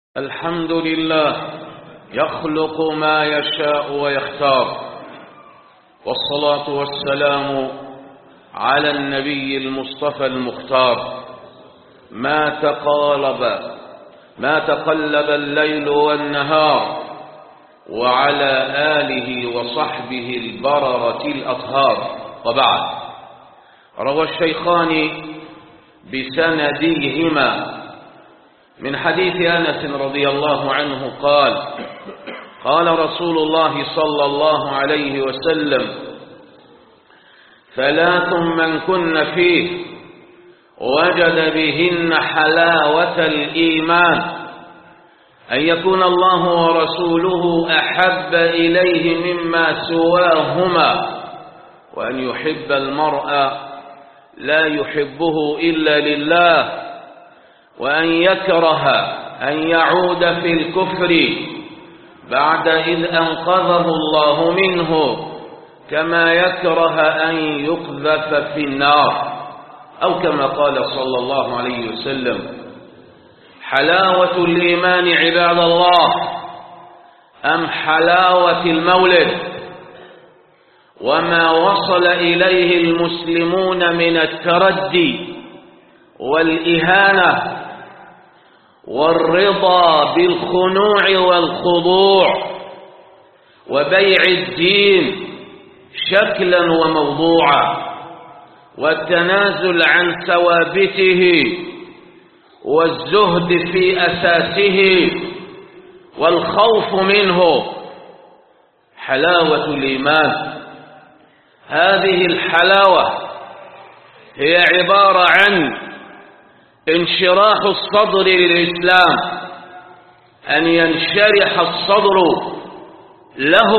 الحمد لله يخلق ما يشاء ويختار والصلاة والسلام على النبي المصطفى المختار ما تقالب ما تقلب الليل والنهار وعلى آله وصحبه البررة الأطهار وبعد روى الشيخان بسنديهما من حديث أنس رضي الله عنه قال قال رسول الله صلى الله عليه وسلم ثلاث من كن فيه وجد بهن حلاوة الإيمان أن يكون الله ورسوله أحب إليه مما سواهما وأن يحب المرء لا يحبه إلا لله وأن يكره أن يعود في الكفر بعد إذ أنقذه الله منه كما يكره أن يقذف في النار أو كما قال صلى الله عليه وسلم حلاوة الإيمان عباد الله أم حلاوة المولد وما وصل إليه المسلمون من التردي والإهانة والرضا بالخنوع والخضوع وبيع الدين شكلا وموضوعا والتنازل عن ثوابته والزهد في أساسه والخوف منه حلاوة الإيمان هذه الحلاوة هي عبارة عن انشراح الصدر للإسلام أن ينشرح الصدر له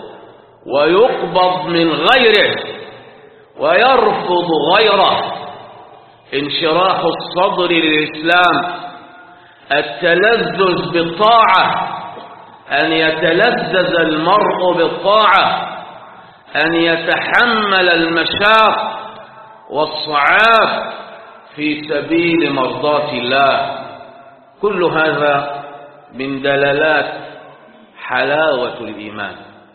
ويقبض من غيره ويرفض غيره انشراح الصدر للإسلام التلذذ بالطاعة أن يتلذذ المرء بالطاعة أن يتحمل المشاق والصعاب في سبيل مرضاة الله كل هذا من دلالات حلاوة الإيمان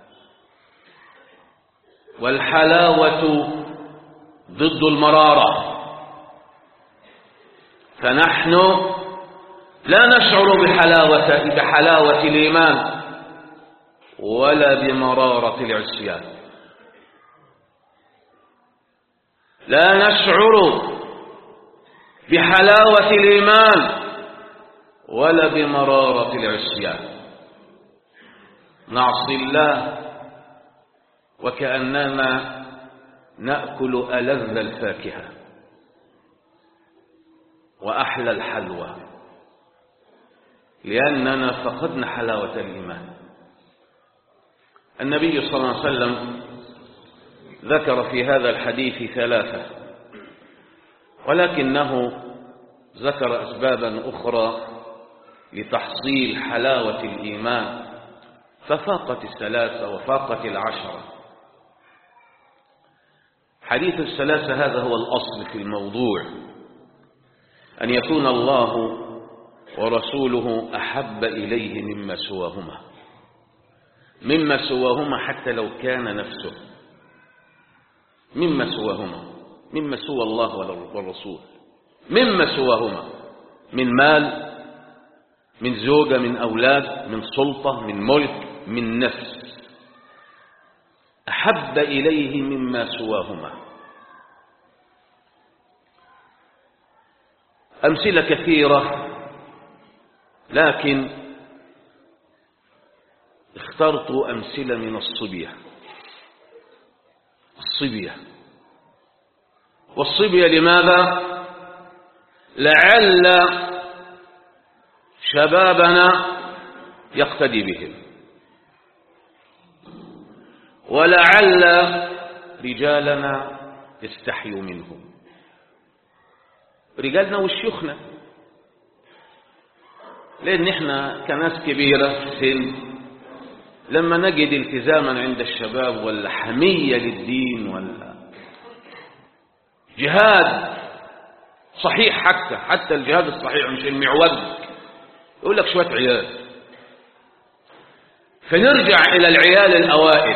والحلاوة ضد المرارة فنحن لا نشعر بحلاوة, بحلاوة الإيمان ولا بمرارة العصيان لا نشعر بحلاوة الإيمان ولا بمرارة العصيان نعصي الله وكأننا نأكل ألذ الفاكهة وأحلى الحلوى لأننا فقدنا حلاوة الإيمان النبي صلى الله عليه وسلم ذكر في هذا الحديث ثلاثة ولكنه ذكر أسبابا أخرى لتحصيل حلاوة الإيمان ففاقت الثلاثة وفاقت العشرة حديث الثلاثة هذا هو الأصل في الموضوع أن يكون الله ورسوله أحب إليه مما سواهما مما سواهما حتى لو كان نفسه مما سواهما مما سوى الله والرسول مما سواهما من مال من زوجة من أولاد من سلطة من ملك من نفس أحب إليه مما سواهما أمثلة كثيرة لكن اخترت أمثلة من الصبية الصبية والصبية لماذا لعل شبابنا يقتدي بهم ولعل رجالنا يستحيوا منهم رجالنا وشيوخنا لأن احنا كناس كبيرة في السن لما نجد التزاما عند الشباب ولا حمية للدين ولا جهاد صحيح حتى حتى الجهاد الصحيح مش المعوج يقول لك شوية عيال فنرجع إلى العيال الأوائل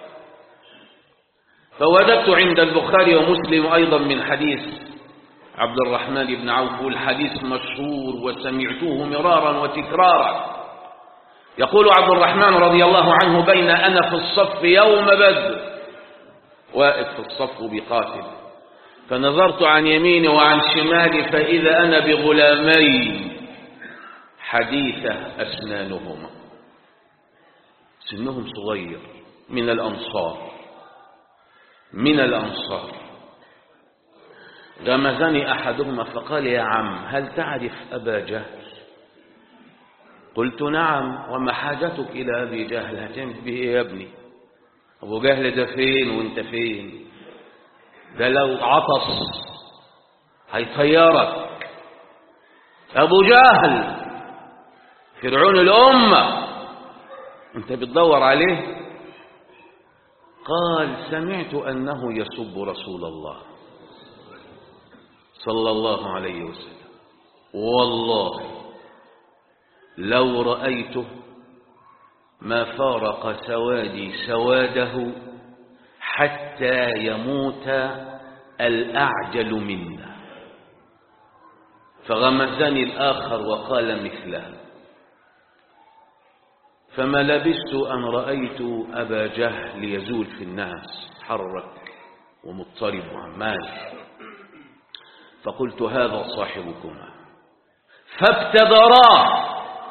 فوجدت عند البخاري ومسلم أيضا من حديث عبد الرحمن بن عوف والحديث مشهور وسمعته مرارا وتكرارا يقول عبد الرحمن رضي الله عنه بين أنا في الصف يوم بدر واقف في الصف بقاتل فنظرت عن يميني وعن شمالي فإذا أنا بغلامين حديثة أسنانهما سنهم صغير من الأنصار من الأنصار غمزني أحدهما فقال يا عم هل تعرف أبا جهل قلت نعم وما حاجتك إلى أبي جهل هتعمل به إيه يا ابني أبو جهل ده فين وانت فين ده لو عطس هيطيرك أبو جهل فرعون الأمة انت بتدور عليه قال سمعت أنه يسب رسول الله صلى الله عليه وسلم والله لو رأيته ما فارق سوادي سواده حتى يموت الأعجل منا فغمزني الآخر وقال مثله فما لبثت أن رأيت أبا جهل يزول في الناس حرك ومضطرب وعمال فقلت هذا صاحبكما فابتدرا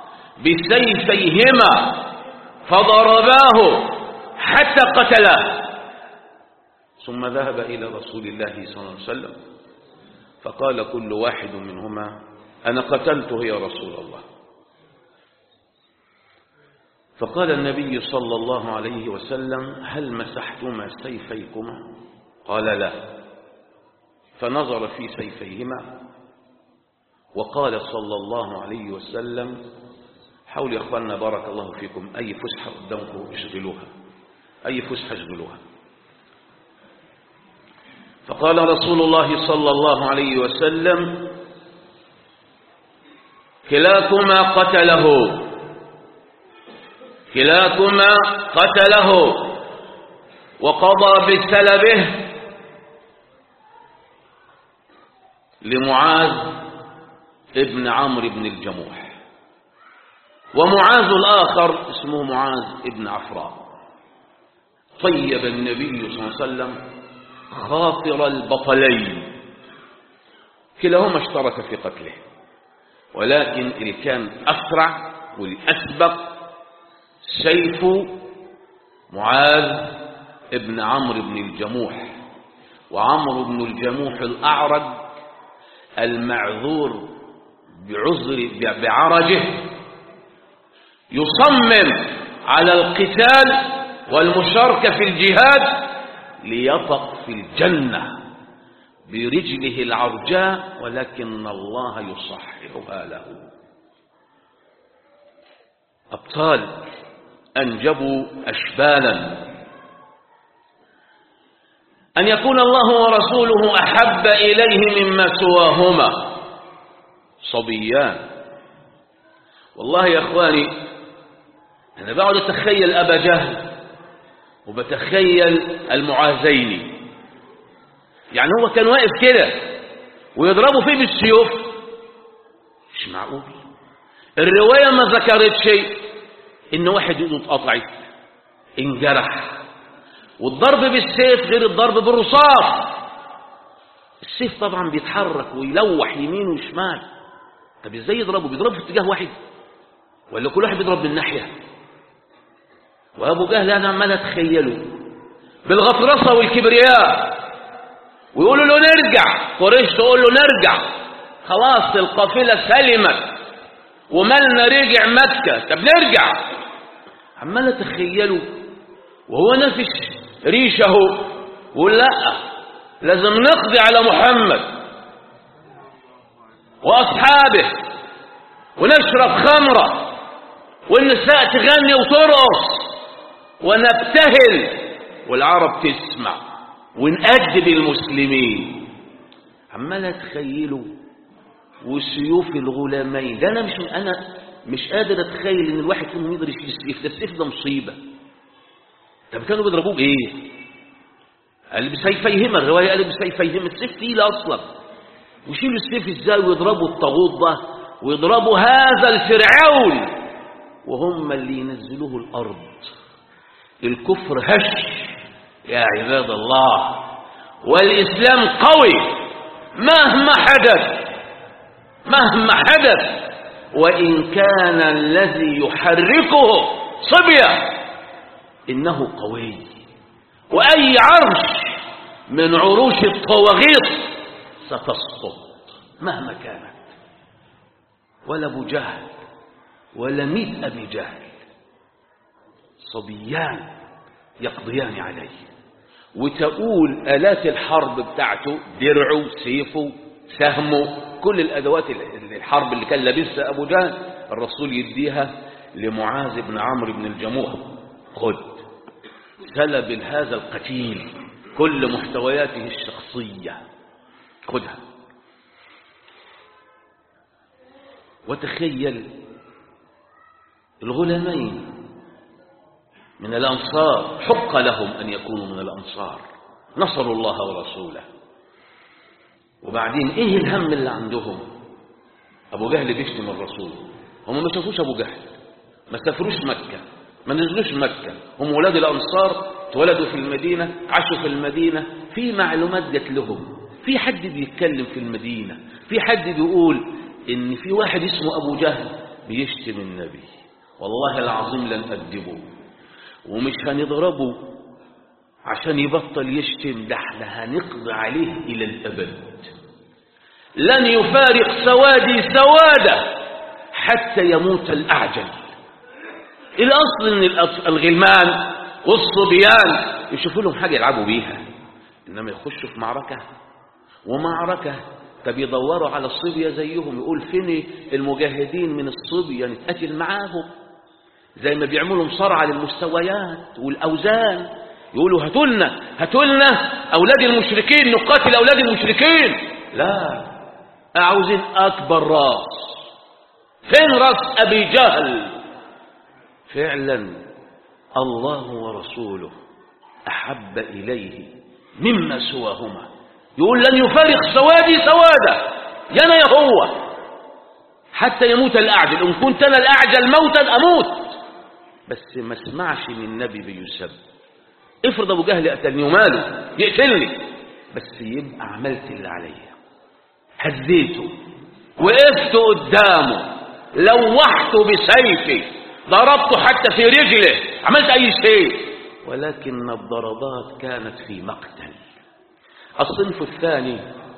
بسيفيهما فضرباه حتى قتلاه ثم ذهب إلى رسول الله صلى الله عليه وسلم فقال كل واحد منهما أنا قتلته يا رسول الله فقال النبي صلى الله عليه وسلم هل مسحتما سيفيكما قال لا فنظر في سيفيهما وقال صلى الله عليه وسلم حاولوا يا اخواننا بارك الله فيكم اي فسحه قدامكم اشغلوها اي فسحه اشغلوها فقال رسول الله صلى الله عليه وسلم كلاكما قتله كلاكما قتله وقضى بسلبه لمعاذ ابن عمرو بن الجموح ومعاذ الآخر اسمه معاذ ابن عفراء طيب النبي صلى الله عليه وسلم خاطر البطلين كلاهما اشترك في قتله ولكن اللي كان أسرع والأسبق سيف معاذ ابن عمرو بن الجموح وعمرو بن الجموح الأعرج المعذور بعذر بعرجه يصمم على القتال والمشاركة في الجهاد ليطق في الجنة برجله العرجاء ولكن الله يصححها له أبطال أنجبوا أشبالا أن يكون الله ورسوله أحب إليه مما سواهما صبيان والله يا أخواني أنا بقعد أتخيل أبا جهل وبتخيل المعازين يعني هو كان واقف كده ويضربوا فيه بالسيوف مش معقول الرواية ما ذكرت شيء ان واحد ايده اتقطعت انجرح والضرب بالسيف غير الضرب بالرصاص السيف طبعا بيتحرك ويلوح يمين وشمال طب ازاي يضربه بيضربه في اتجاه واحد ولا كل واحد بيضرب من ناحيه وابو جهل انا عمال اتخيله بالغطرسه والكبرياء ويقولوا له نرجع قريش تقول له نرجع خلاص القافله سلمت ومالنا رجع مكه طب نرجع عمال اتخيله وهو نافش ريشه ويقول لا لازم نقضي على محمد واصحابه ونشرب خمره والنساء تغني وترقص ونبتهل والعرب تسمع ونأدب المسلمين عمال اتخيله وسيوف الغلامين ده انا مش انا مش قادر اتخيل ان الواحد فيهم يقدر يشيل السيف ده السيف ده مصيبه طب كانوا بيضربوه بايه قال بسيفيهما الروايه قال بسيفيهما السيف تقيل اصلا ويشيلوا السيف ازاي ويضربوا الطاغوت ده ويضربوا هذا الفرعون وهم اللي ينزلوه الارض الكفر هش يا عباد الله والاسلام قوي مهما حدث مهما حدث وإن كان الذي يحركه صبية إنه قوي وأي عرش من عروش الطواغيت ستسقط مهما كانت ولا أبو جهل ولا مئة أبي جهل صبيان يقضيان عليه وتقول آلات الحرب بتاعته درعه سيفه سهمه كل الأدوات الحرب اللي كان لابسها أبو جهل الرسول يديها لمعاذ بن عمرو بن الجموح خد سلب هذا القتيل كل محتوياته الشخصية خدها وتخيل الغلامين من الأنصار حق لهم أن يكونوا من الأنصار نصروا الله ورسوله وبعدين ايه الهم اللي عندهم ابو جهل بيشتم الرسول هم ما شافوش ابو جهل ما سافروش مكة ما نزلوش مكة هم ولاد الانصار اتولدوا في المدينة عاشوا في المدينة في معلومات جت لهم في حد بيتكلم في المدينة في حد بيقول ان في واحد اسمه ابو جهل بيشتم النبي والله العظيم لن أدبه ومش هنضربه عشان يبطل يشتم ده احنا هنقضي عليه إلى الأبد لن يفارق سوادي سوادة حتى يموت الأعجل الأصل أن الغلمان والصبيان يشوفوا لهم حاجة يلعبوا بيها إنما يخشوا في معركة ومعركة طب يدوروا على الصبية زيهم يقول فين المجاهدين من الصبية نتقاتل معاهم زي ما بيعملوا مصارعة للمستويات والأوزان يقولوا هاتولنا هاتولنا أولاد المشركين نقاتل أولاد المشركين لا عاوزين أكبر راس فين راس أبي جهل فعلا الله ورسوله أحب إليه مما سواهما يقول لن يفارق سوادي سوادا ينا يا هو حتى يموت الأعجل إن كنت أنا الأعجل موتا أموت بس ما اسمعش من النبي بيسب افرض أبو جهل قتلني وماله يقتلني بس يبقى عملت اللي عليا هزيته وقفت قدامه لوحته بسيفي ضربته حتى في رجله عملت أي شيء ولكن الضربات كانت في مقتل الصنف الثاني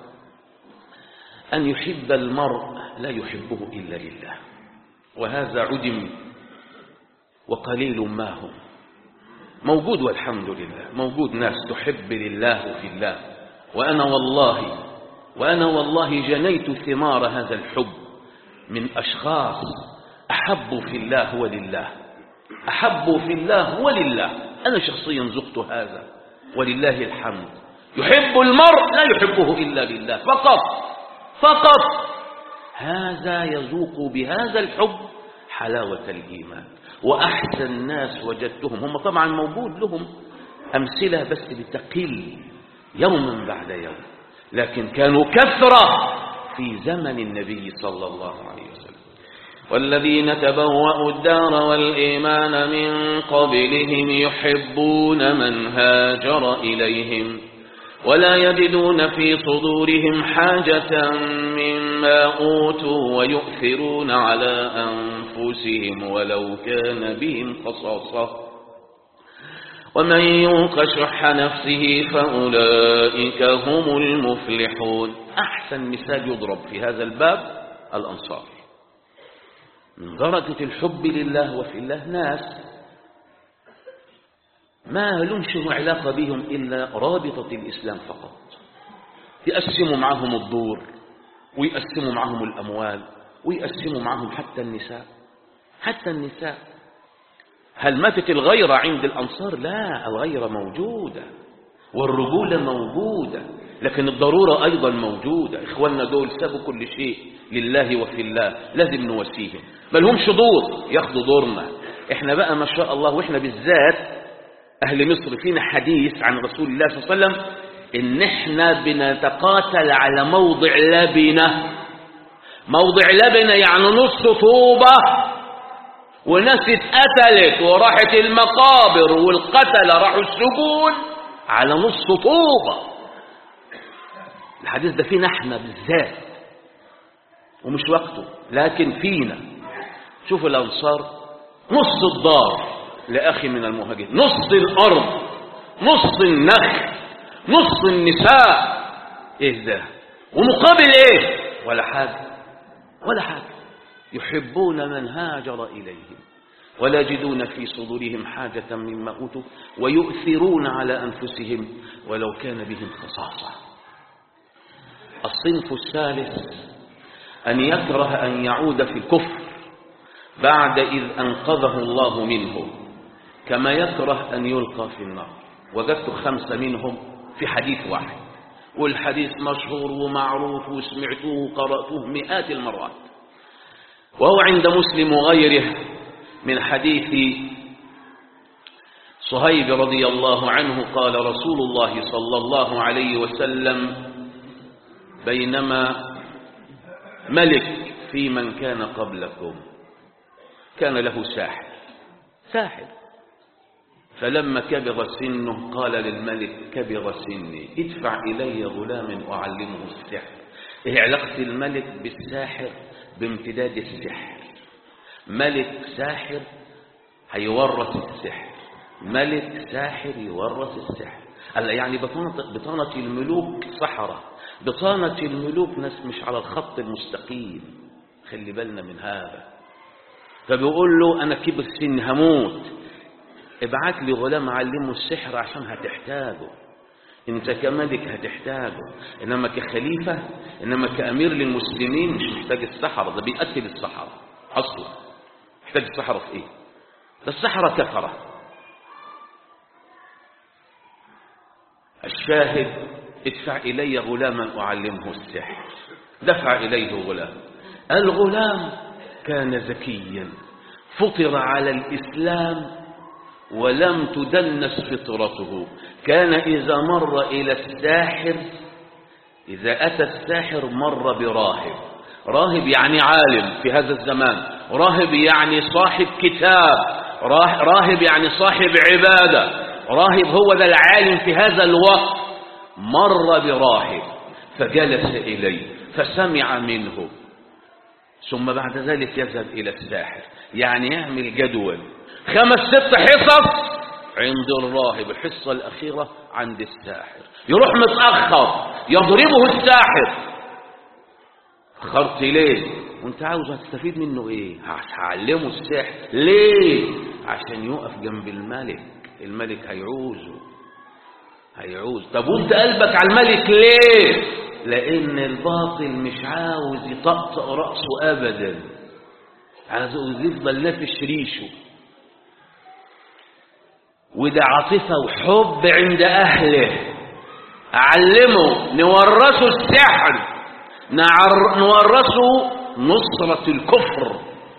أن يحب المرء لا يحبه إلا لله وهذا عدم وقليل ما هم موجود والحمد لله موجود ناس تحب لله في الله وأنا والله وأنا والله جنيت ثمار هذا الحب من أشخاص أحبوا في الله ولله أحبوا في الله ولله أنا شخصيا زقت هذا ولله الحمد يحب المرء لا يحبه إلا لله فقط فقط هذا يذوق بهذا الحب حلاوة الإيمان وأحسن الناس وجدتهم هم طبعا موجود لهم أمثلة بس بتقل يوما بعد يوم لكن كانوا كثرة في زمن النبي صلى الله عليه وسلم والذين تبوأوا الدار والإيمان من قبلهم يحبون من هاجر إليهم ولا يجدون في صدورهم حاجة مما أوتوا ويؤثرون على أنفسهم ولو كان بهم خصاصة ومن يوق شح نفسه فأولئك هم المفلحون أحسن مثال يضرب في هذا الباب الأنصار من درجة الحب لله وفي الله ناس ما لهمش علاقة بهم إلا رابطة الإسلام فقط يقسموا معهم الدور ويقسموا معهم الأموال ويقسموا معهم حتى النساء حتى النساء هل ماتت الغيرة عند الأنصار لا الغيرة موجودة والرجولة موجودة لكن الضرورة أيضا موجودة إخواننا دول سابوا كل شيء لله وفي الله لازم نواسيهم ما لهمش دور ياخدوا دورنا احنا بقى ما شاء الله واحنا بالذات أهل مصر فينا حديث عن رسول الله صلى الله عليه وسلم إن احنا بنتقاتل على موضع لبنة موضع لبنة يعني نص طوبة وناس اتقتلت وراحت المقابر والقتلة راحوا السجون على نص طوبة الحديث ده فينا احنا بالذات ومش وقته لكن فينا شوف الأنصار نص الدار لأخي من المهاجرين نص الأرض نص النخل نص النساء ايه ده ومقابل ايه ولا حاجة ولا حاجة يحبون من هاجر إليهم ولا يجدون في صدورهم حاجة مما أوتوا ويؤثرون على أنفسهم ولو كان بهم خصاصة الصنف الثالث أن يكره أن يعود في الكفر بعد إذ أنقذه الله منه كما يكره أن يلقى في النار وجدت خمسة منهم في حديث واحد والحديث مشهور ومعروف وسمعتوه وقرأتوه مئات المرات وهو عند مسلم وغيره من حديث صهيب رضي الله عنه قال رسول الله صلى الله عليه وسلم بينما ملك في من كان قبلكم كان له ساحر ساحر فلما كبر سنه قال للملك كبر سني ادفع إلي غلام أعلمه السحر ايه علاقة الملك بالساحر بامتداد السحر ملك ساحر هيورث السحر ملك ساحر يورث السحر هلا يعني بطانة, بطانة الملوك سحرة بطانة الملوك ناس مش على الخط المستقيم خلي بالنا من هذا فبيقول له أنا كبر سن هموت ابعت لي غلام علمه السحر عشان هتحتاجه انت كملك هتحتاجه انما كخليفة انما كأمير للمسلمين مش محتاج السحرة ده بيقتل السحرة اصلا محتاج السحرة في ايه ده السحرة كفرة الشاهد ادفع إلي غلاما أعلمه السحر دفع إليه غلام الغلام كان ذكيا فطر على الإسلام ولم تدنس فطرته كان إذا مر إلى الساحر إذا أتى الساحر مر براهب راهب يعني عالم في هذا الزمان راهب يعني صاحب كتاب راهب يعني صاحب عبادة راهب هو ذا العالم في هذا الوقت مر براهب فجلس إليه فسمع منه ثم بعد ذلك يذهب إلى الساحر يعني يعمل جدول خمس ست حصص عند الراهب الحصة الأخيرة عند الساحر يروح متأخر يضربه الساحر أخرت ليه وانت عاوز هتستفيد منه ايه هعلمه السحر ليه عشان يقف جنب الملك الملك هيعوزه هيعوز طب وانت قلبك على الملك ليه لان الباطل مش عاوز يطقطق رأسه ابدا عاوز يفضل نافش ريشه وده عاطفة وحب عند أهله أعلمه نورثه السحر نعر نورثه نصرة الكفر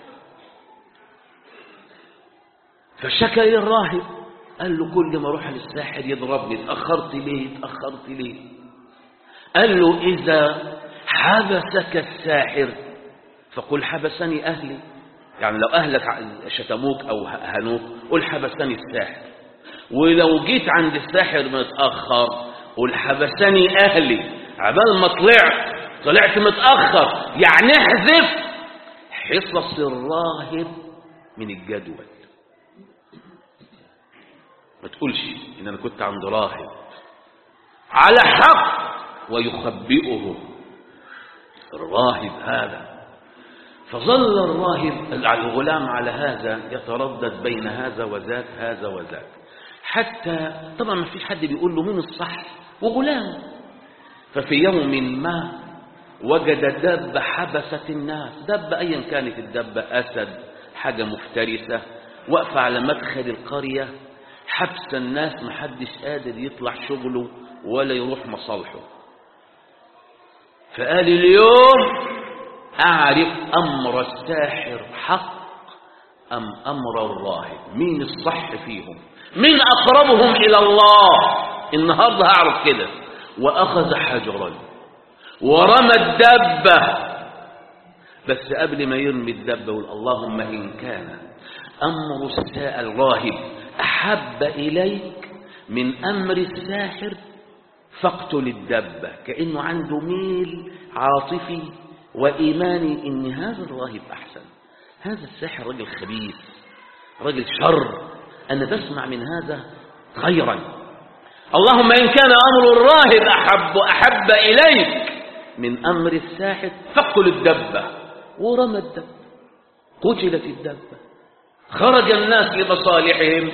فشكى إلى الراهب قال له كل ما اروح للساحر يضربني اتأخرت ليه اتأخرت ليه قال له إذا حبسك الساحر فقل حبسني أهلي يعني لو أهلك شتموك أو هنوك قل حبسني الساحر ولو جيت عند الساحر متأخر قل حبسني أهلي عبال ما طلعت طلعت متأخر يعني احذف حصص الراهب من الجدول ما تقولش ان انا كنت عند راهب على حق ويخبئه الراهب هذا فظل الراهب الغلام على هذا يتردد بين هذا وذاك هذا وذاك حتى طبعا ما فيش حد بيقول له مين الصح وغلام ففي يوم ما وجد دب حبست الناس دب ايا كانت الدبة اسد حاجة مفترسة واقفة على مدخل القرية حبس الناس محدش قادر يطلع شغله ولا يروح مصالحه فقال اليوم أعرف أمر الساحر حق أم أمر الراهب مين الصح فيهم مين أقربهم إلى الله النهاردة هعرف كده وأخذ حجرا ورمى الدبة بس قبل ما يرمي الدبة يقول اللهم إن كان أمر الساء الراهب أحب إليك من أمر الساحر فاقتل الدبة كأنه عنده ميل عاطفي وإيماني إن هذا الراهب أحسن هذا الساحر رجل خبيث رجل شر أنا بسمع من هذا خيرا اللهم إن كان أمر الراهب أحب أحب إليك من أمر الساحر فاقتل الدبة ورمى الدبة قتلت الدبة خرج الناس لمصالحهم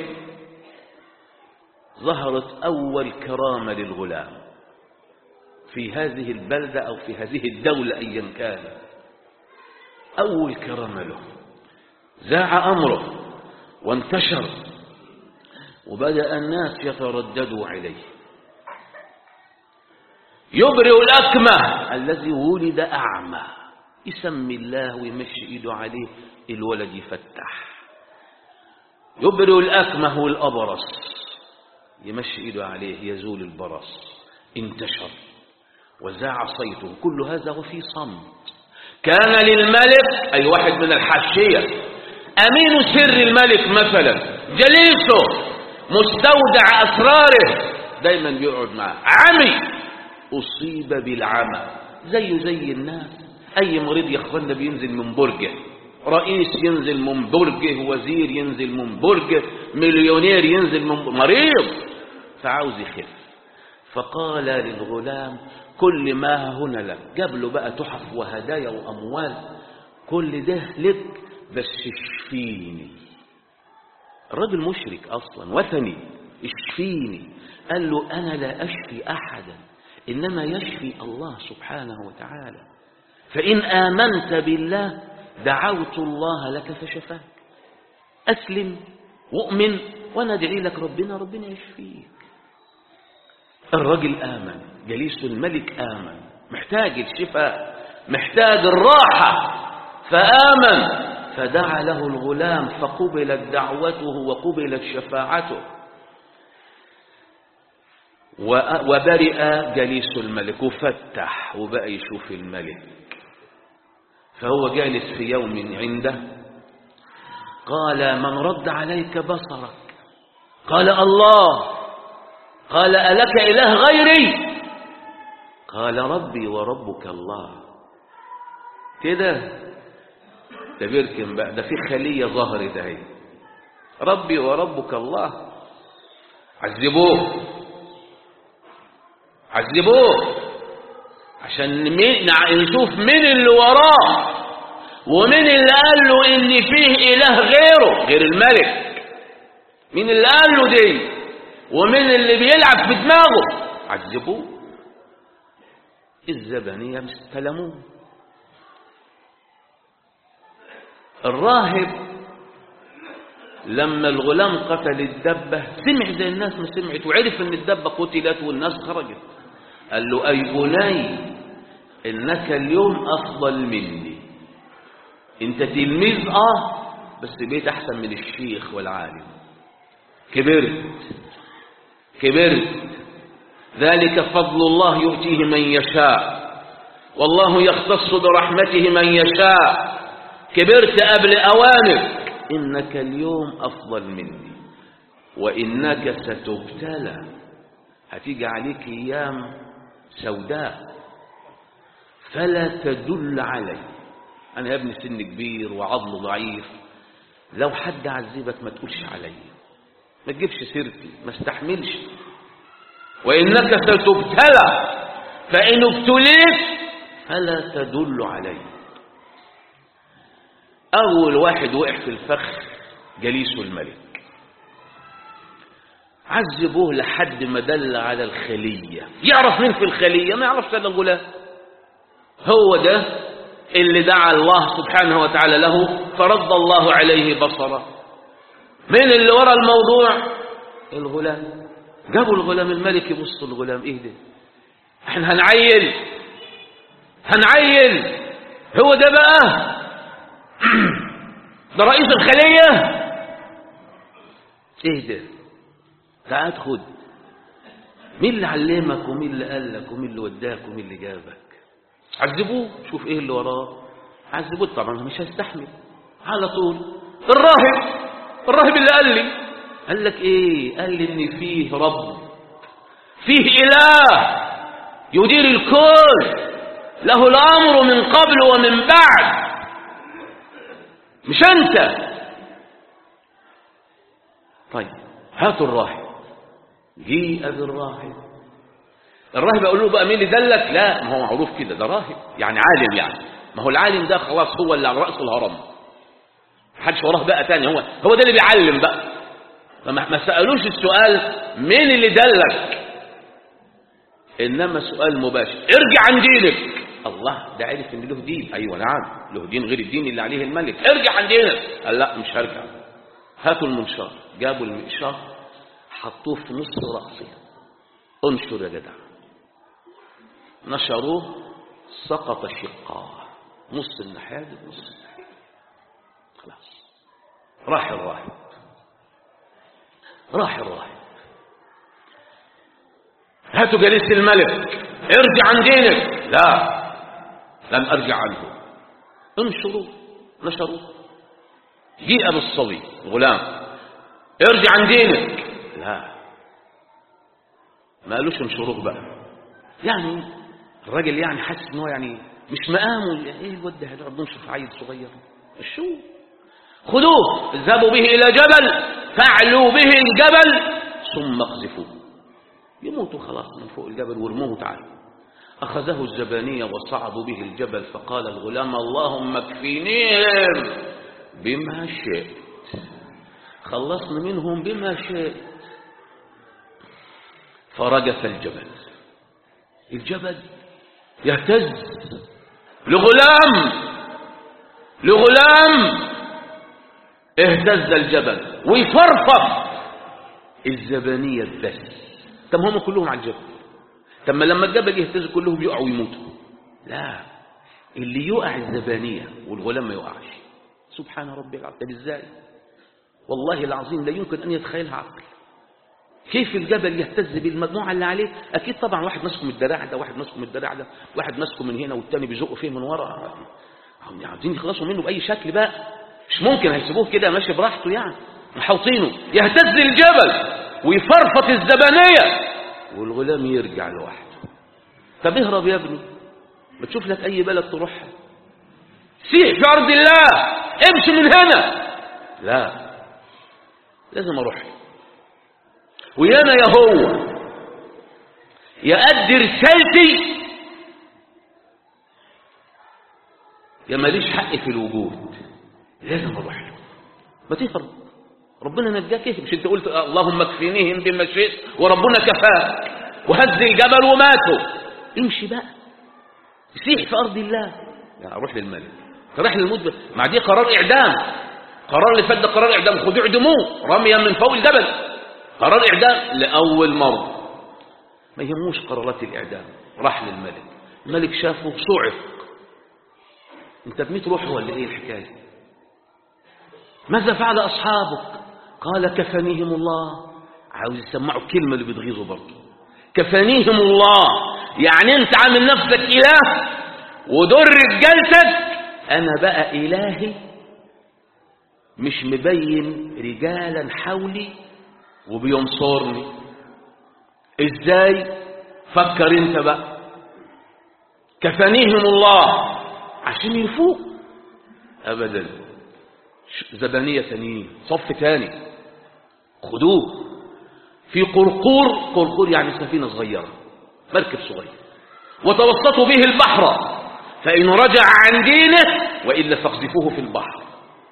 ظهرت أول كرامة للغلام في هذه البلدة أو في هذه الدولة أيا كان أول كرامة له زاع أمره وانتشر وبدأ الناس يترددوا عليه يبرئ الأكمة الذي ولد أعمى يسمي الله ويمشي إيده عليه الولد يفتح يبرئ الأكمة والأبرص يمشي إيده عليه يزول البرص انتشر وزاع صيته كل هذا وفي صمت كان للملك أي واحد من الحاشية أمين سر الملك مثلا جليسه مستودع أسراره دايما بيقعد معه عمي أصيب بالعمى زيه زي الناس أي مريض يا أخوانا بينزل من برجه رئيس ينزل من برجه وزير ينزل من برجه مليونير ينزل من مريض فعاوز يخف فقال للغلام كل ما هنا لك جاب له بقى تحف وهدايا وأموال كل ده لك بس اشفيني الراجل مشرك أصلا وثني اشفيني قال له أنا لا أشفي أحدا إنما يشفي الله سبحانه وتعالى فإن آمنت بالله دعوت الله لك فشفاك أسلم وأؤمن وأنا أدعي لك ربنا ربنا يشفيك الرجل آمن جليس الملك آمن محتاج الشفاء محتاج الراحة فآمن فدعا له الغلام فقبلت دعوته وقبلت شفاعته وبرئ جليس الملك وفتح وبقى يشوف الملك فهو جالس في يوم عنده قال من رد عليك بصرك قال الله قال ألك إله غيري قال ربي وربك الله كده ده بيركن بقى ده في خلية ظهرت اهي ربي وربك الله عذبوه عذبوه عشان نشوف مين اللي وراه ومين اللي قال له ان فيه اله غيره غير الملك مين اللي قال له دي ومين اللي بيلعب في دماغه عذبوه الزبنية استلموه الراهب لما الغلام قتل الدبة سمع زي الناس ما سمعت وعرف ان الدبة قتلت والناس خرجت قال له أي بني إنك اليوم أفضل مني أنت تلميذ آه بس بيت أحسن من الشيخ والعالم كبرت كبرت ذلك فضل الله يؤتيه من يشاء والله يختص برحمته من يشاء كبرت قبل أوانك إنك اليوم أفضل مني وإنك ستبتلى هتيجي عليك أيام سوداء فلا تدل علي أنا يا ابني سن كبير وعضل ضعيف لو حد عذبك ما تقولش علي ما تجيبش سيرتي ما استحملش وإنك ستبتلى فإن ابتليت فلا تدل علي أول واحد وقع في الفخ جليس الملك عذبوه لحد ما دل على الخلية يعرف مين في الخلية ما يعرفش هذا الغلام هو ده اللي دعا الله سبحانه وتعالى له فرد الله عليه بصره مين اللي ورا الموضوع الغلام جابوا الغلام الملك يبص الغلام ايه ده احنا هنعين هنعين هو ده بقى ده رئيس الخلية ايه ده تعال خد مين اللي علمك ومين اللي قال لك ومين اللي وداك ومين اللي جابك عذبوه شوف ايه اللي وراه عذبوه طبعا مش هيستحمل على طول الراهب الراهب اللي قال لي قال لك ايه قال لي ان فيه رب فيه اله يدير الكل له الامر من قبل ومن بعد مش انت طيب هاتوا الراهب جيء بالراهب الراهب اقول له بقى مين اللي دلك لا ما هو معروف كده ده راهب يعني عالم يعني ما هو العالم ده خلاص هو اللي على راس الهرم محدش وراه بقى تاني هو هو ده اللي بيعلم بقى فما ما سالوش السؤال مين اللي دلك انما سؤال مباشر ارجع عن دينك الله ده عرف ان له دين ايوه نعم له دين غير الدين اللي عليه الملك ارجع عن دينك قال لا مش هرجع هاتوا المنشار جابوا المنشار حطوه في نص راسه انشر يا جدع نشروه سقط شقاه نص الناحيه دي نص الناحيه خلاص راح الراهب راح الراهب هاتوا جليس الملك ارجع عن دينك لا لم ارجع عنه انشروا نشروه جيء بالصبي غلام ارجع عن دينك لا ما قالوش انشروه بقى يعني الراجل يعني حاسس ان هو يعني مش مقامه ايه الواد ده هنقعد ننشر عيل صغير شو خذوه اذهبوا به الى جبل فاعلوا به الجبل ثم اقذفوه يموتوا خلاص من فوق الجبل وارموه تعالوا أخذه الزبانية وصعدوا به الجبل فقال الغلام اللهم اكفينيهم بما شئت خلصنا منهم بما شئت فرجف الجبل الجبل يهتز لغلام لغلام اهتز الجبل ويفرفر الزبانية بس طب هم كلهم على الجبل طب ما لما الجبل يهتز كلهم يقعوا ويموتوا لا اللي يقع الزبانية والغلام ما يقعش سبحان ربي العظيم طب ازاي والله العظيم لا يمكن أن يتخيلها عقل كيف الجبل يهتز بالمجموعة اللي عليه أكيد طبعا واحد ماسكه من الدراع ده واحد ماسكه من الدراع ده واحد ماسكه من هنا والتاني بيزقه فيه من ورا هم عايزين يخلصوا منه بأي شكل بقى مش ممكن هيسيبوه كده ماشي براحته يعني محوطينه يهتز الجبل ويفرفط الزبانية والغلام يرجع لوحده طب اهرب يا ابني ما تشوف لك أي بلد تروحها سيح في أرض الله امشي من هنا لا لازم أروح ويانا يا هو يا قد رسالتي يا ماليش حق في الوجود لازم اروح له ما تهرب ربنا نجاك ايه مش انت قلت اللهم اكفينيهم بما شئت وربنا كفاك وهز الجبل وماتوا امشي بقى سيح في ارض الله يعني اروح للملك راح للمدبر مع دي قرار اعدام قرار اللي فات ده قرار اعدام خدوا اعدموه رميا من فوق الجبل قرار اعدام لاول مره ما يهموش قرارات الاعدام راح للملك الملك شافه صعق انت بميت روح ولا ايه الحكايه ماذا فعل اصحابك قال كفانيهم الله عاوز يسمعوا الكلمه اللي بتغيظه برضه كفانيهم الله يعني انت عامل نفسك اله ودور رجالتك انا بقى الهي مش مبين رجالا حولي وبينصرني ازاي فكر انت بقى كفانيهم الله عشان يفوق ابدا زبانية تانيين صف تاني خدوه في قرقور قرقور يعني سفينة صغيرة مركب صغير وتوسطوا به البحر فإن رجع عن دينه وإلا فاقذفوه في البحر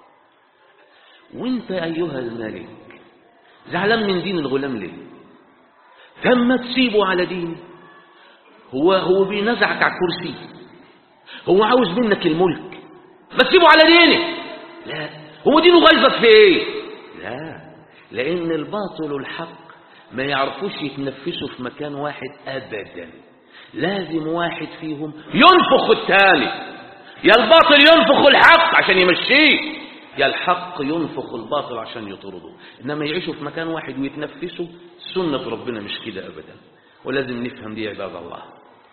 وانت أيها الملك زعلان من دين الغلام ليه تم تسيبه على دينه هو هو بينزعك على الكرسي هو عاوز منك الملك ما تسيبه على دينه لا هو دينه غيظك في ايه لا لان الباطل والحق ما يعرفوش يتنفسوا في مكان واحد ابدا لازم واحد فيهم ينفخ الثاني يا الباطل ينفخ الحق عشان يمشيه يا الحق ينفخ الباطل عشان يطرده إنما يعيشوا في مكان واحد ويتنفسوا سنة ربنا مش كده أبدا ولازم نفهم دي عباد الله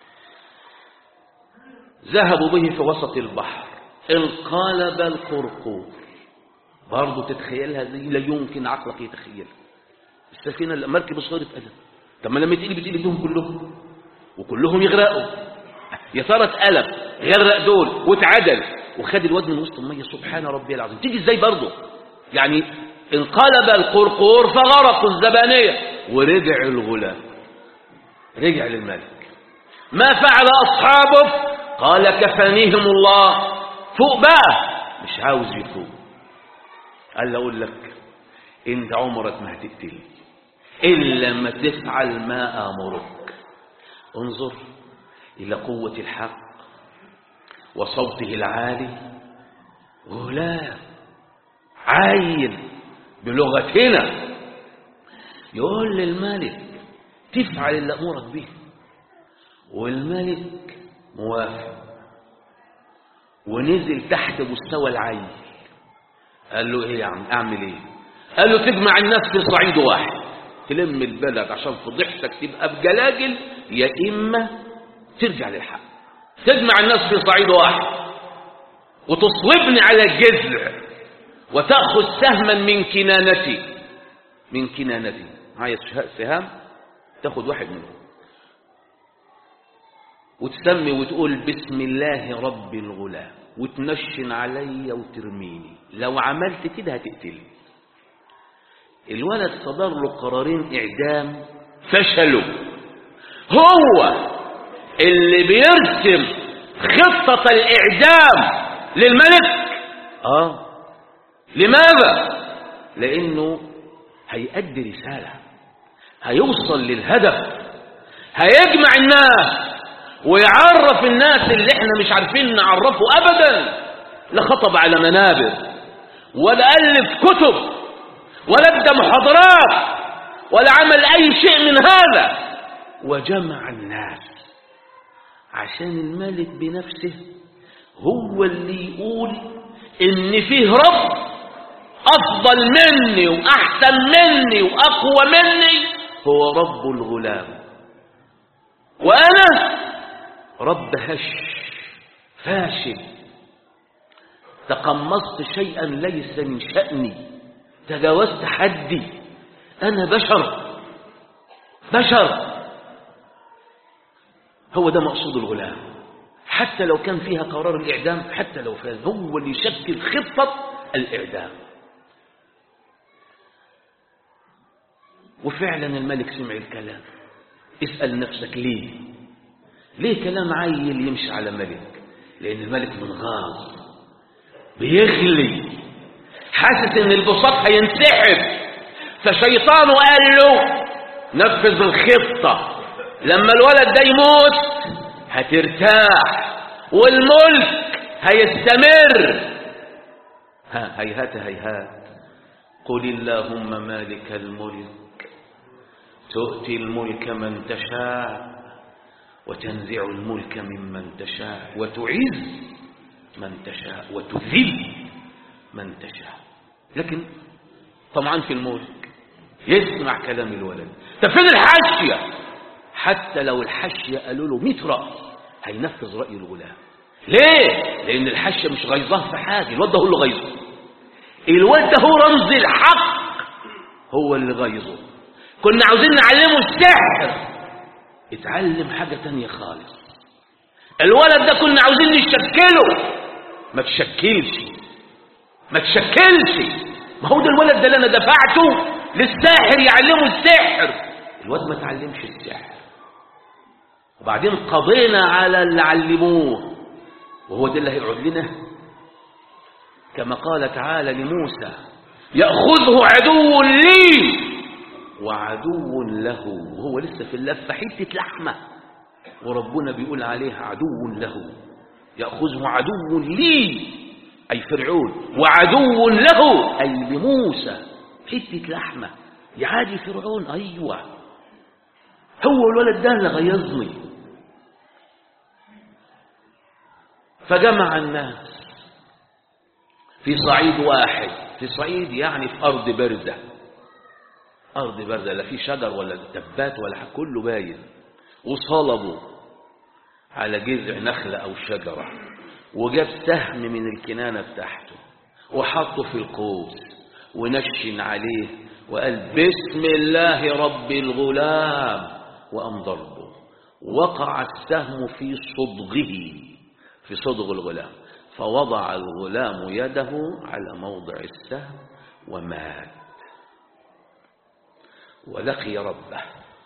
ذهبوا به في وسط البحر انقلب القرقور برضه تتخيلها زي لا يمكن عقلك يتخيلها السفينة المركب صغيرة أدم طب ما لما تقلب بتقلب بهم كلهم وكلهم يغرقوا يا ترى اتقلب غرق دول واتعدل وخد الواد من وسط الميه سبحان ربي العظيم تيجي ازاي برضه يعني انقلب القرقور فغرقوا الزبانيه ورجع الغلام رجع للملك ما فعل اصحابه قال كفانيهم الله فوق بقى مش عاوز يفوق قال له اقول لك انت عمرك ما هتقتلني الا لما تفعل ما امرك انظر الى قوه الحق وصوته العالي غلام عايل بلغتنا يقول للملك تفعل اللي امرك به والملك موافق ونزل تحت مستوى العيل قال له ايه يا عم اعمل ايه قال له تجمع الناس في صعيد واحد تلم البلد عشان فضيحتك تبقى بجلاجل يا اما ترجع للحق تجمع الناس في صعيد واحد وتصلبني على الجذع وتأخذ سهما من كنانتي من كنانتي عايز سهام تاخد واحد منهم وتسمي وتقول بسم الله رب الغلام وتنشن عليا وترميني لو عملت كده هتقتلني الولد صدر له قرارين اعدام فشلوا هو اللي بيرسم خطة الاعدام للملك اه لماذا لانه هيأدي رسالة هيوصل للهدف هيجمع الناس ويعرف الناس اللي احنا مش عارفين نعرفه ابدا لا خطب على منابر ولا الف كتب ولا ادى محاضرات ولا عمل اي شيء من هذا وجمع الناس عشان الملك بنفسه هو اللي يقول ان فيه رب افضل مني واحسن مني واقوى مني هو رب الغلام وانا رب هش فاشل تقمصت شيئا ليس من شأني تجاوزت حدي أنا بشر بشر هو ده مقصود الغلام حتى لو كان فيها قرار الإعدام حتى لو فاز هو اللي يشكل خطة الإعدام وفعلا الملك سمع الكلام اسأل نفسك ليه ليه كلام عيل يمشي على ملك لأن الملك منغاص بيغلي حاسس ان البساط هينسحب فشيطانه قال له نفذ الخطة لما الولد ده يموت هترتاح والملك هيستمر ها هيهات هيهات قل اللهم مالك الملك تؤتي الملك من تشاء وتنزع الملك ممن تشاء وتعز من تشاء وتذل من تشاء لكن طمعان في الملك يسمع كلام الولد طب فين الحاشية حتى لو الحاشية قالوا له 100 رأي هينفذ رأي الغلام ليه لأن الحاشية مش غيظاه في حاجة الواد ده هو اللي غيظه الواد ده هو رمز الحق هو اللي غيظه كنا عاوزين نعلمه السحر اتعلم حاجة تانية خالص الولد ده كنا عاوزين نشكله ما تشكلش ما تشكلش ما هو ده الولد ده اللي انا دفعته للساحر يعلمه السحر الواد ما تعلمش السحر وبعدين قضينا على اللي علموه وهو ده اللي هيقعد لنا كما قال تعالى لموسى يأخذه عدو لي وعدو له وهو لسه في اللفة حتة لحمة وربنا بيقول عليها عدو له يأخذه عدو لي أي فرعون وعدو له أي لموسى حتة لحمة يعادي فرعون أيوة هو الولد ده اللي غيظني فجمع الناس في صعيد واحد في صعيد يعني في أرض باردة أرض باردة لا في شجر ولا دبات ولا حاجة كله باين وصلبوا على جذع نخلة أو شجرة وجاب سهم من الكنانة بتاعته وحطه في القوس ونشن عليه وقال بسم الله رب الغلام وقام ضربه وقع السهم في صدغه في صدغ الغلام فوضع الغلام يده على موضع السهم ومات ولقي ربه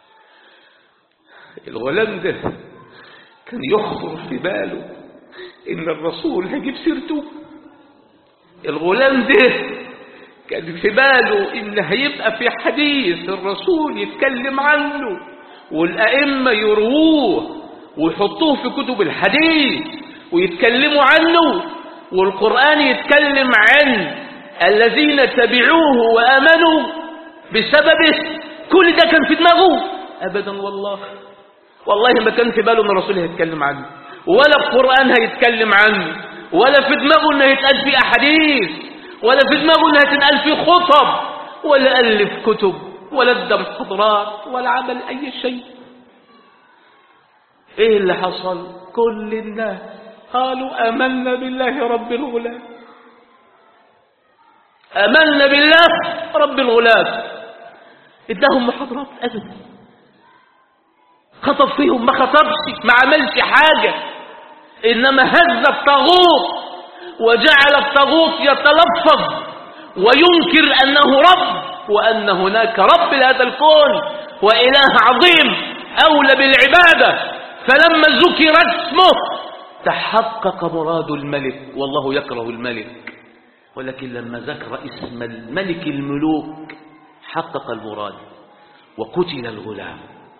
الغلام ده كان يخطر في باله ان الرسول هيجيب سيرته الغلام ده كان في باله ان هيبقى في حديث الرسول يتكلم عنه والائمه يرووه ويحطوه في كتب الحديث ويتكلموا عنه والقران يتكلم عن الذين تبعوه وامنوا بسببه كل ده كان في دماغه ابدا والله والله ما كان في باله ان الرسول هيتكلم عنه ولا القران هيتكلم عنه ولا في دماغه انه يتقال في احاديث ولا في دماغه انها تنقال في خطب ولا الف كتب ولا ادى محاضرات ولا عمل اي شيء ايه اللي حصل كل الناس قالوا امنا بالله رب الغلام امنا بالله رب الغلام اداهم محاضرات ابدا خطب فيهم ما خطبش ما عملش حاجه انما هز الطاغوت وجعل الطاغوت يتلفظ وينكر انه رب وان هناك رب لهذا الكون واله عظيم اولى بالعباده فلما ذكر اسمه تحقق مراد الملك والله يكره الملك ولكن لما ذكر اسم الملك الملوك حقق المراد وقتل الغلام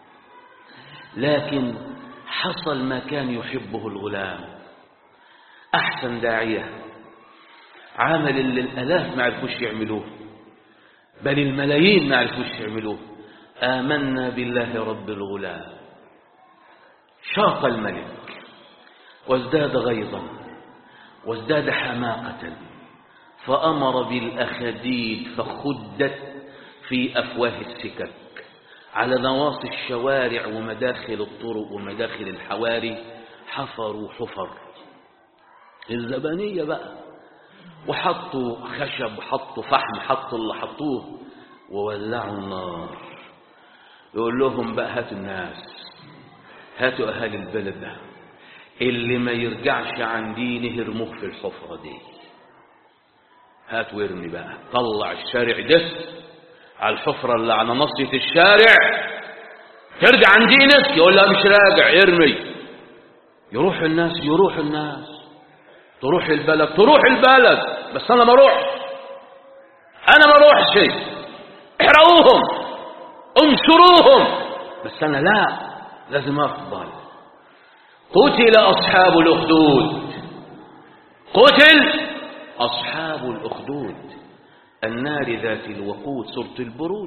لكن حصل ما كان يحبه الغلام أحسن داعية عمل اللي الألاف ما عرفوش يعملوه بل الملايين ما عرفوش يعملوه آمنا بالله رب الغلام شاق الملك وازداد غيظا وازداد حماقة فأمر بالأخديد فخدت في أفواه السكك على نواصي الشوارع ومداخل الطرق ومداخل الحواري حفروا حفر الزبانية بقى وحطوا خشب حطوا فحم حطوا اللي حطوه وولعوا النار يقول لهم بقى هاتوا الناس هاتوا أهالي البلد ده اللي ما يرجعش عن دينه ارموه في الحفرة دي هات وارمي بقى طلع الشارع ده على الحفرة اللي على نصية الشارع ترجع عن دينك يقول لا مش راجع ارمي يروح الناس يروح الناس تروح البلد تروح البلد بس انا ما اروح انا ما اروحش احرقوهم انشروهم بس انا لا لازم افضل قتل اصحاب الاخدود قتل اصحاب الاخدود النار ذات الوقود سورة البروج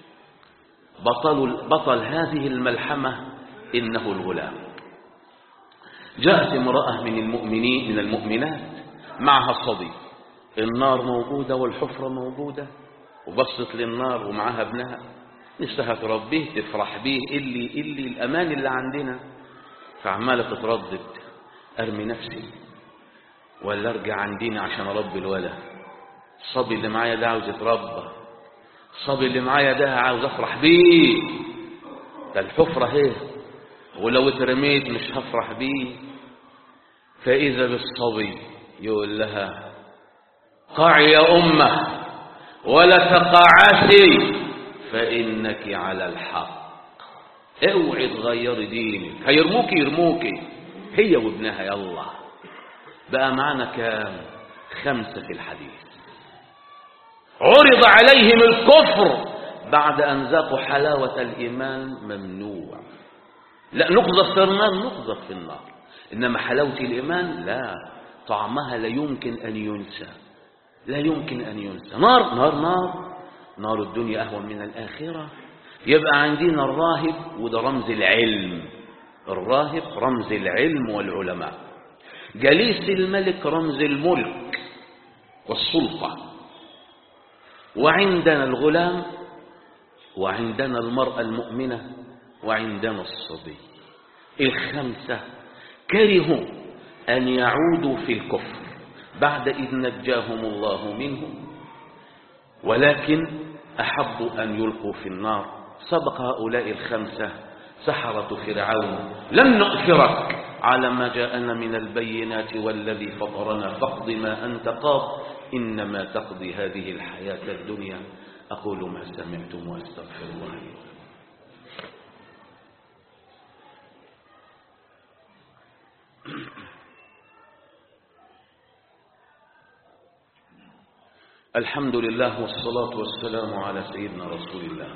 بطل, بطل هذه الملحمة إنه الغلام جاءت امرأة من المؤمنين من المؤمنات معها الصبي النار موجودة والحفرة موجودة وبصت للنار ومعها ابنها نفسها تربيه تفرح بيه اللي اللي الأمان اللي عندنا فعمالة تتردد أرمي نفسي ولا أرجع عن ديني عشان أربي الولد الصبي اللي معايا ده عاوز يتربى الصبي اللي معايا ده عاوز افرح بيه ده الحفرة اهي ولو اترميت مش هفرح بيه فإذا بالصبي يقول لها قعي يا أمة ولا تقاعسي فإنك على الحق اوعي تغيري دينك هيرموكي يرموكي هي وابنها يلا بقى معنا كام خمسة في الحديث عرض عليهم الكفر بعد أن ذاقوا حلاوة الإيمان ممنوع لا نقذف في النار نقذف في النار إنما حلاوة الإيمان لا طعمها لا يمكن أن ينسى لا يمكن أن ينسى نار نار نار نار الدنيا أهون من الآخرة يبقى عندنا الراهب وده رمز العلم الراهب رمز العلم والعلماء جليس الملك رمز الملك والسلطة وعندنا الغلام وعندنا المرأة المؤمنة وعندنا الصبي الخمسة كرهوا أن يعودوا في الكفر بعد إذ نجاهم الله منه ولكن أحبوا أن يلقوا في النار سبق هؤلاء الخمسة سحرة فرعون لم نؤثرك على ما جاءنا من البينات والذي فطرنا فاقض ما أنت قاض إنما تقضي هذه الحياة الدنيا أقول ما سمعتم وأستغفر الله لي الحمد لله والصلاة والسلام على سيدنا رسول الله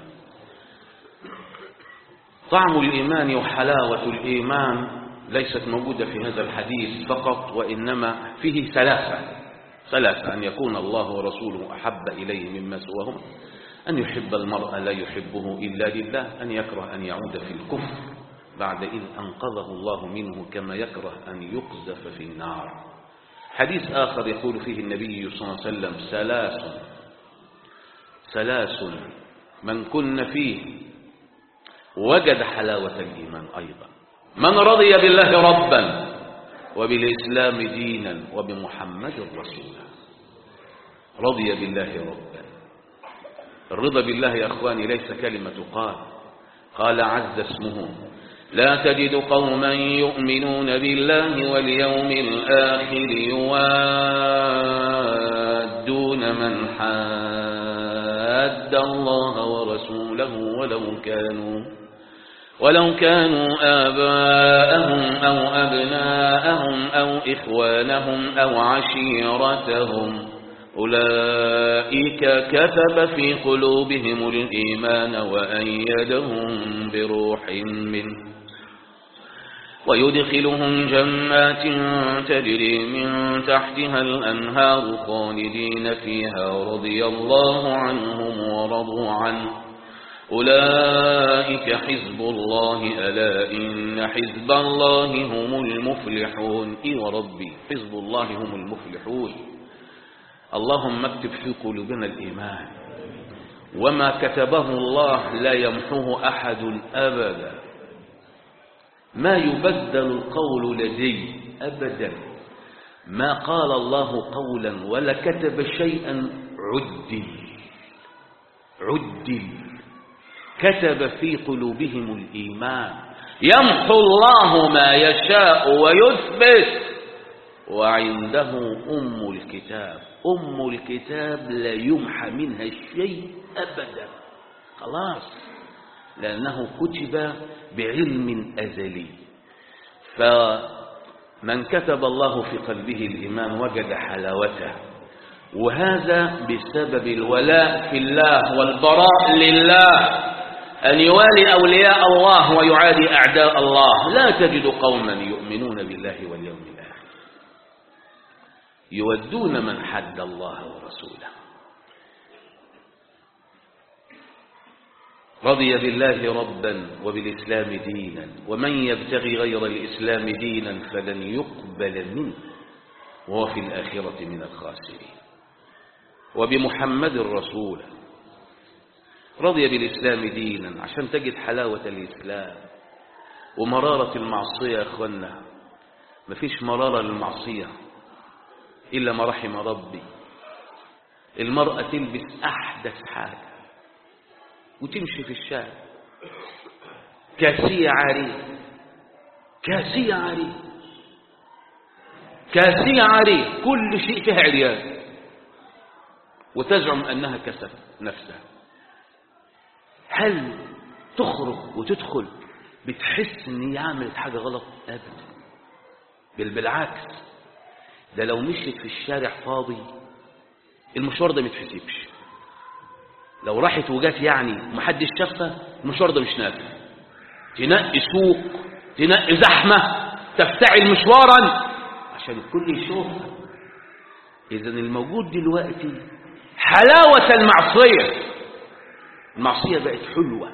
طعم الإيمان وحلاوة الإيمان ليست موجودة في هذا الحديث فقط وإنما فيه ثلاثة ثلاثة أن يكون الله ورسوله أحب إليه مما سواهما أن يحب المرء لا يحبه إلا لله أن يكره أن يعود في الكفر بعد إذ أنقذه الله منه كما يكره أن يقذف في النار حديث آخر يقول فيه النبي صلى الله عليه وسلم ثلاث ثلاث من كن فيه وجد حلاوة الإيمان أيضا من رضي بالله ربا وبالإسلام دينا وبمحمد رسولا رضي بالله ربا الرضا بالله يا أخواني ليس كلمة قال قال عز اسمه لا تجد قوما يؤمنون بالله واليوم الآخر يوادون من حاد الله ورسوله ولو كانوا ولو كانوا آباءهم أو أبناءهم أو إخوانهم أو عشيرتهم أولئك كتب في قلوبهم الإيمان وأيدهم بروح منه ويدخلهم جنات تجري من تحتها الأنهار خالدين فيها رضي الله عنهم ورضوا عنه أولئك حزب الله ألا إن حزب الله هم المفلحون إي وربي حزب الله هم المفلحون اللهم اكتب في قلوبنا الإيمان وما كتبه الله لا يمحوه أحد أبدا ما يبدل القول لدي أبدا ما قال الله قولا ولا كتب شيئا عدل عدل كتب في قلوبهم الإيمان يمحو الله ما يشاء ويثبت وعنده أم الكتاب أم الكتاب لا يمحى منها الشيء أبدا خلاص لأنه كتب بعلم أزلي فمن كتب الله في قلبه الإيمان وجد حلاوته وهذا بسبب الولاء في الله والبراء لله أن يوالي أولياء الله ويعادي أعداء الله لا تجد قوما يؤمنون بالله واليوم الآخر يودون من حد الله ورسوله رضي بالله ربا وبالإسلام دينا ومن يبتغي غير الإسلام دينا فلن يقبل منه وهو في الآخرة من الخاسرين وبمحمد رسولا رضي بالإسلام دينا عشان تجد حلاوة الإسلام ومرارة المعصية يا أخوانا مفيش مرارة للمعصية إلا ما رحم ربي المرأة تلبس أحدث حاجة وتمشي في الشارع كاسية عارية كاسية عارية كاسية عارية كل شيء فيها عريان وتزعم أنها كسبت نفسها هل تخرج وتدخل بتحس ان هي عملت حاجة غلط ابدا بل بالعكس ده لو مشيت في الشارع فاضي المشوار ده ما يتحسبش لو راحت وجات يعني محدش شافها المشوار ده مش نافع تنقي سوق تنقي زحمة تفتعل مشوارا عشان الكل يشوفها اذا الموجود دلوقتي حلاوة المعصية المعصية بقت حلوة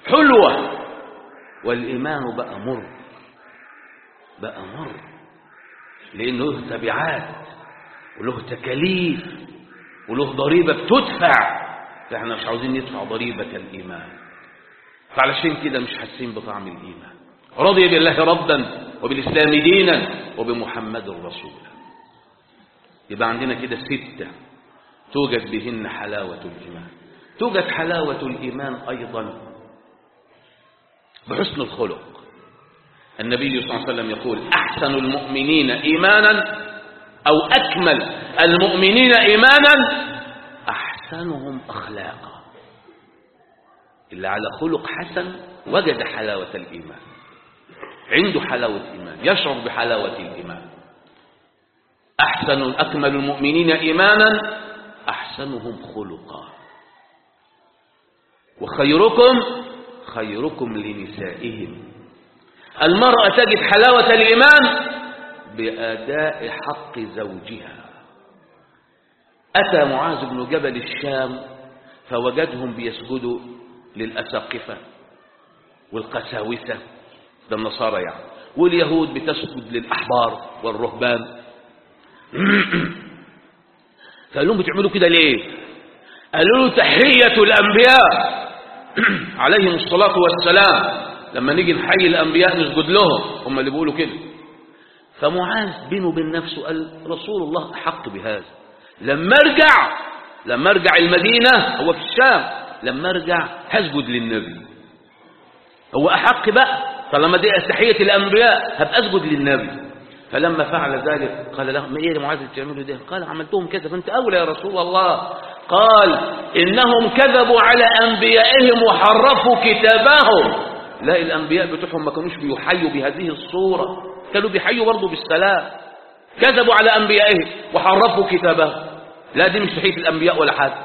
حلوة والإيمان بقى مر بقى مر لأنه له تبعات وله تكاليف وله ضريبة بتدفع فاحنا مش عاوزين ندفع ضريبة الإيمان فعلشان كده مش حاسين بطعم الإيمان رضي بالله ربا وبالإسلام دينا وبمحمد رسولا يبقى عندنا كده ستة توجد بهن حلاوة الإيمان توجد حلاوة الإيمان أيضا بحسن الخلق النبي صلى الله عليه وسلم يقول أحسن المؤمنين إيمانا أو أكمل المؤمنين إيمانا أحسنهم أخلاقا اللي على خلق حسن وجد حلاوة الإيمان عنده حلاوة الإيمان يشعر بحلاوة الإيمان أحسن أكمل المؤمنين إيمانا أحسنهم خلقا وخيركم خيركم لنسائهم المرأة تجد حلاوة الإيمان بأداء حق زوجها أتى معاذ بن جبل الشام فوجدهم بيسجدوا للأساقفة والقساوسة ده النصارى يعني واليهود بتسجد للأحبار والرهبان فقال لهم بتعملوا كده ليه قالوا له تحية الأنبياء عليهم الصلاة والسلام لما نيجي نحيي الأنبياء نسجد لهم هم اللي بيقولوا كده فمعاذ بينه وبين نفسه قال رسول الله أحق بهذا لما ارجع لما ارجع المدينة هو في الشام لما ارجع هسجد للنبي هو أحق بقى طالما دي تحية الأنبياء هبقى أسجد للنبي فلما فعل ذلك قال لهم ما ايه يا معاذ تعملوا ده قال عملتهم كذا فانت اولى يا رسول الله قال انهم كذبوا على انبيائهم وحرفوا كتابهم لا الانبياء بتوعهم ما كانوش بيحيوا بهذه الصوره كانوا بيحيوا برضه بالسلام كذبوا على انبيائهم وحرفوا كتابهم لا دي مش صحيح الانبياء ولا حاجه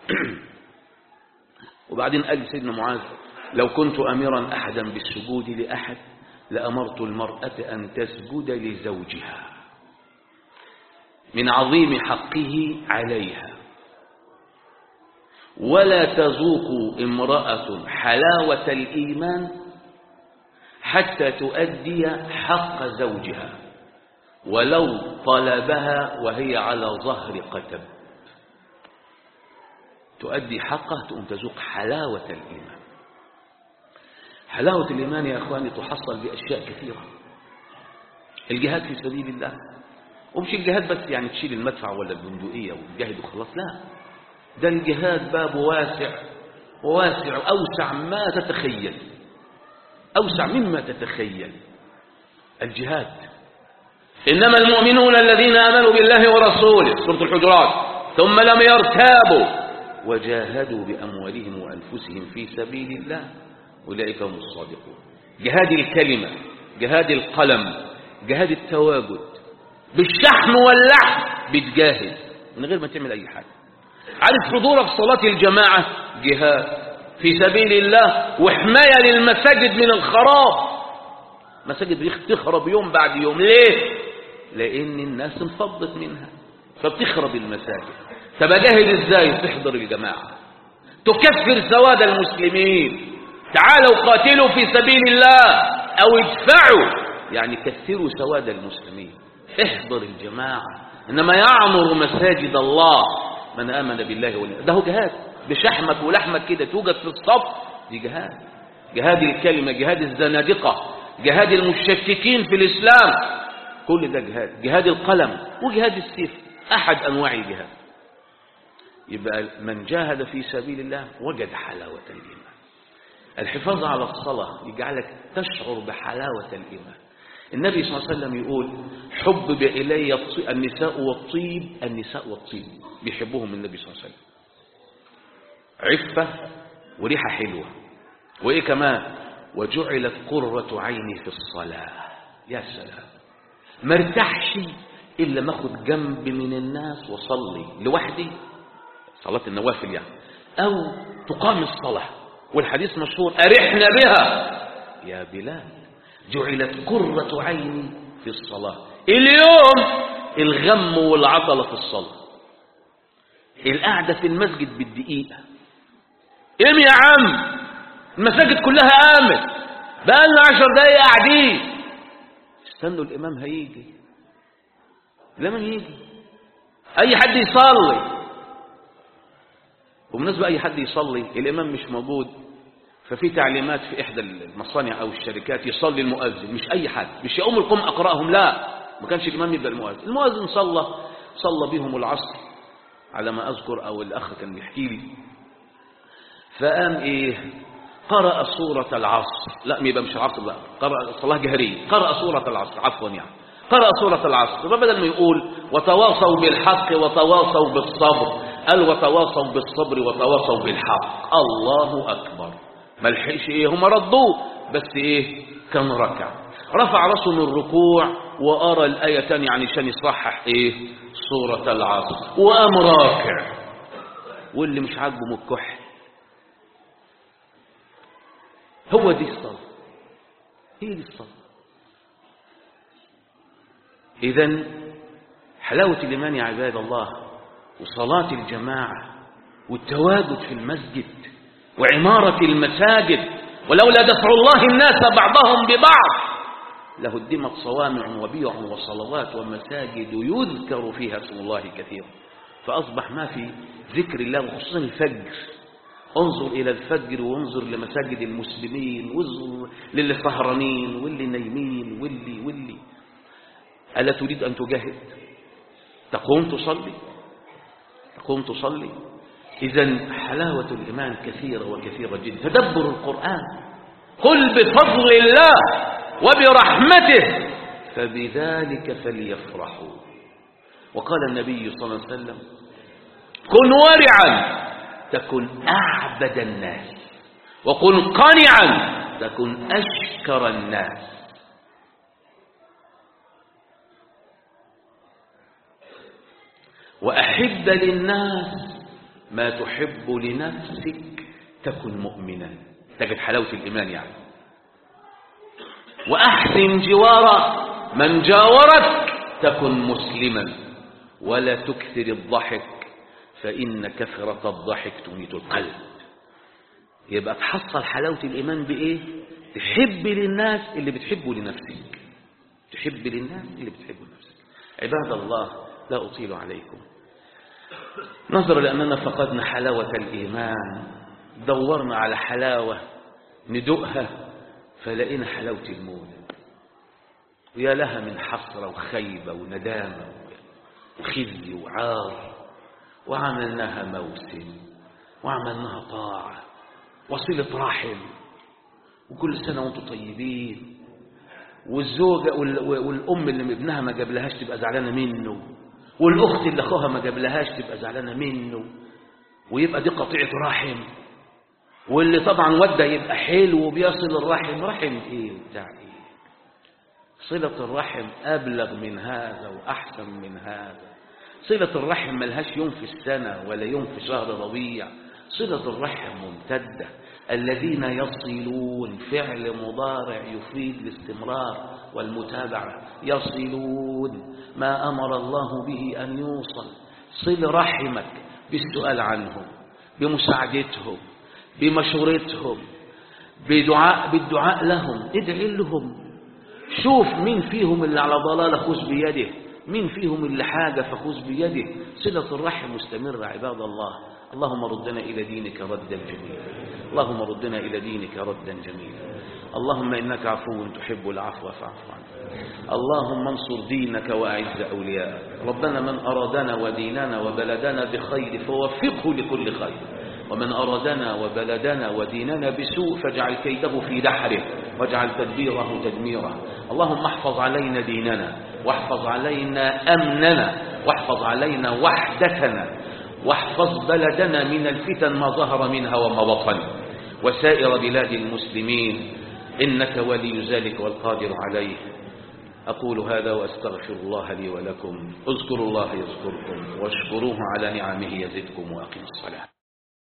وبعدين قال سيدنا معاذ لو كنت اميرا احدا بالسجود لاحد لأمرت المرأة أن تسجد لزوجها من عظيم حقه عليها ولا تذوق امرأة حلاوة الإيمان حتى تؤدي حق زوجها ولو طلبها وهي على ظهر قتب تؤدي حقه تقوم تذوق حلاوة الإيمان حلاوة الإيمان يا أخواني تحصل بأشياء كثيرة الجهاد في سبيل الله ومش الجهاد بس يعني تشيل المدفع ولا البندقية وتجاهد وخلاص لا ده الجهاد باب واسع وواسع أوسع ما تتخيل أوسع مما تتخيل الجهاد إنما المؤمنون الذين آمنوا بالله ورسوله سورة الحجرات ثم لم يرتابوا وجاهدوا بأموالهم وأنفسهم في سبيل الله أولئك هم الصادقون جهاد الكلمة جهاد القلم جهاد التواجد بالشحم واللحم بتجاهد من غير ما تعمل أي حاجة عارف حضورك في صلاة الجماعة جهاد في سبيل الله وحماية للمساجد من الخراب مساجد تخرب يوم بعد يوم ليه لأن الناس انفضت منها فبتخرب المساجد طب اجاهد ازاي تحضر الجماعة تكفر سواد المسلمين تعالوا قاتلوا في سبيل الله او ادفعوا يعني كثروا سواد المسلمين احضر الجماعة انما يعمر مساجد الله من امن بالله واليوم ده هو جهاد بشحمك ولحمك كده توجد في الصف دي جهاد جهاد الكلمة جهاد الزنادقة جهاد المشككين في الإسلام كل ده جهاد جهاد القلم وجهاد السيف أحد أنواع الجهاد يبقى من جاهد في سبيل الله وجد حلاوة الإيمان الحفاظ على الصلاة يجعلك تشعر بحلاوة الإيمان النبي صلى الله عليه وسلم يقول حبب إلي النساء والطيب النساء والطيب بيحبهم النبي صلى الله عليه وسلم عفة وريحة حلوة وإيه كمان وجعلت قرة عيني في الصلاة يا سلام ما ارتاحش إلا ما أخد جنب من الناس وصلي لوحدي صلاة النوافل يعني أو تقام الصلاة والحديث مشهور أرحنا بها يا بلال جعلت قرة عيني في الصلاة اليوم الغم والعطلة في الصلاة القعدة في المسجد بالدقيقة قم يا عم المساجد كلها قامت بقى لنا عشر دقايق قاعدين استنوا الإمام هيجي لمن يجي أي حد يصلي وبالنسبة أي حد يصلي الإمام مش موجود ففي تعليمات في إحدى المصانع أو الشركات يصلي المؤذن مش أي حد مش يقوم القوم أقرأهم لا ما كانش الإمام يبدأ المؤذن المؤذن صلى صلى بهم العصر على ما أذكر أو الأخ كان بيحكي لي فقام إيه قرأ سورة العصر لا يبقى مش العصر لا قرأ صلاة جهرية قرأ سورة العصر عفوا يعني قرأ سورة العصر فبدل ما يقول وتواصوا بالحق وتواصوا بالصبر قال وتواصوا بالصبر وتواصوا بالحق الله أكبر ما لحقش إيه هم ردوه بس إيه كان ركع رفع رأسه من الركوع وقرأ الآية تاني يعني عشان يصحح إيه سورة العصر وقام راكع واللي مش عاجبه مكح هو دي الصلاة هي دي الصلاة إذا حلاوة الإيمان يا عباد الله وصلاة الجماعة والتواجد في المسجد وعمارة المساجد ولولا دفع الله الناس بعضهم ببعض لهدمت صوامع وبيع وصلوات ومساجد يذكر فيها اسم الله كثيرا فأصبح ما في ذكر الله وخصوصا الفجر انظر إلى الفجر وانظر لمساجد المسلمين وانظر للي سهرانين واللي نايمين واللي واللي ألا تريد أن تجاهد تقوم تصلي تقوم تصلي إذا حلاوة الإيمان كثيرة وكثيرة جدا تدبر القرآن قل بفضل الله وبرحمته فبذلك فليفرحوا وقال النبي صلى الله عليه وسلم كن ورعا تكن أعبد الناس وكن قنعا تكن أشكر الناس وأحب للناس ما تحب لنفسك تكن مؤمنا تجد حلاوة الإيمان يعني وأحسن جوار من جاورك تكن مسلما ولا تكثر الضحك فإن كثرة الضحك تميت القلب يبقى تحصل حلاوة الإيمان بإيه تحب للناس اللي بتحبه لنفسك تحب للناس اللي بتحبه لنفسك عباد الله لا أطيل عليكم نظرا لأننا فقدنا حلاوة الإيمان دورنا على حلاوة ندوقها فلقينا حلاوة الموت ويا لها من حسرة وخيبة وندامة وخزي وعار وعملناها موسم وعملناها طاعة وصلة رحم وكل سنة وانتم طيبين والزوجة والأم اللي ابنها ما جابلهاش تبقى زعلانة منه والأخت اللي أخوها ما جابلهاش تبقى زعلانة منه ويبقى دي قطيعة رحم واللي طبعا ودى يبقى حلو وبيصل الرحم رحم ايه بتاع ايه صلة الرحم أبلغ من هذا وأحسن من هذا صلة الرحم ملهاش يوم في السنة ولا يوم في شهر ربيع صلة الرحم ممتدة الذين يصلون فعل مضارع يفيد الاستمرار والمتابعة يصلون ما أمر الله به أن يوصل صل رحمك بالسؤال عنهم بمساعدتهم بمشورتهم بدعاء بالدعاء لهم ادعي لهم شوف مين فيهم اللي على ضلالة خذ بيده مين فيهم اللي حاجة فخذ بيده صلة الرحم مستمرة عباد الله اللهم ردنا إلى دينك ردا جميلا اللهم ردنا إلى دينك ردا جميلا اللهم إنك عفو تحب العفو فاعف عنا اللهم انصر دينك وأعز أولياءك ربنا من أرادنا وديننا وبلدنا بخير فوفقه لكل خير ومن أرادنا وبلدنا وديننا بسوء فاجعل كيده في دحره واجعل تدبيره تدميره اللهم احفظ علينا ديننا واحفظ علينا أمننا واحفظ علينا وحدتنا واحفظ بلدنا من الفتن ما ظهر منها وما بطن وسائر بلاد المسلمين إنك ولي ذلك والقادر عليه أقول هذا وأستغفر الله لي ولكم اذكروا الله يذكركم واشكروه على نعمه يزدكم وأقيموا الصلاة